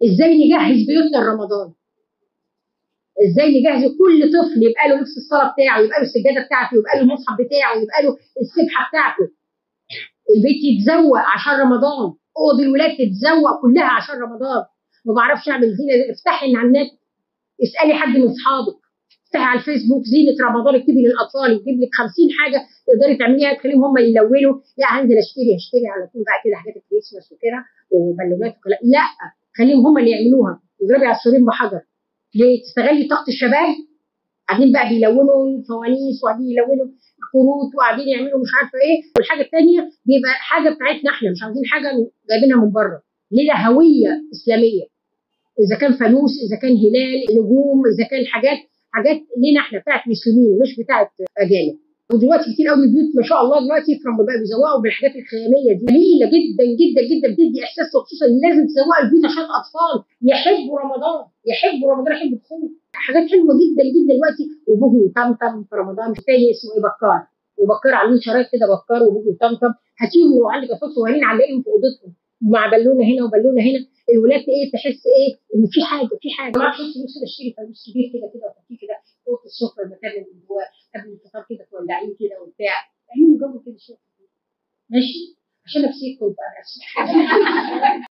ازاي نجهز بيوتنا لرمضان ازاي نجهز كل طفل يبقى له لبس الصلاه بتاعه يبقى له السجاده بتاعته يبقى له المصحف بتاعه يبقى له السبحه بتاعته البيت يتزوق عشان رمضان اوض الولاد تتزوق كلها عشان رمضان ما بعرفش اعمل زينه افتحي على النت اسالي حد من اصحابك افتحي على الفيسبوك زينه رمضان اكتبي للاطفال يجيب لك 50 حاجه تقدري تعمليها تخليهم هم يلونوا لا هنزل اشتري هشتري على طول بقى كده حاجات الكريسماس وكده وبالونات وكلام لا خليهم هم اللي يعملوها واضربي عصفورين بحجر ليه تستغلي طاقه الشباب قاعدين بقى بيلونوا الفوانيس وقاعدين يلونوا الكروت وقاعدين يعملوا مش عارفه ايه والحاجه الثانيه بيبقى حاجه بتاعتنا احنا مش عاوزين حاجه جايبينها من بره ليها هويه اسلاميه اذا كان فانوس اذا كان هلال نجوم اذا كان حاجات حاجات لينا احنا بتاعت مسلمين مش بتاعت اجانب ودلوقتي كتير قوي البيوت ما شاء الله دلوقتي في رمضان بيزوقوا بالحاجات الخياميه دي جميله جدا جدا جدا بتدي احساس وخصوصا ان لازم تزوقوا البيوت عشان الاطفال يحبوا رمضان يحبوا رمضان يحبوا الدخول حاجات حلوه جدا جدا دلوقتي وبوجي وطمطم في رمضان تاني اسمه ايه بكار وبكار عاملين شرايط كده بكار وبوجي وطمطم هاتيهم لو عندك اطفال صغيرين علقيهم في اوضتهم مع بالونه هنا وبالونه هنا الولاد ايه تحس ايه ان في حاجه في حاجه ما اعرفش فلوس كده اشتري فلوس كبير كده كده وتحطيه كده فوق السفره المكان اللي هو قبل الفطار كده تولعيه كده وبتاع اعملوا جو كده شويه ماشي عشان نفسيتكم يبقى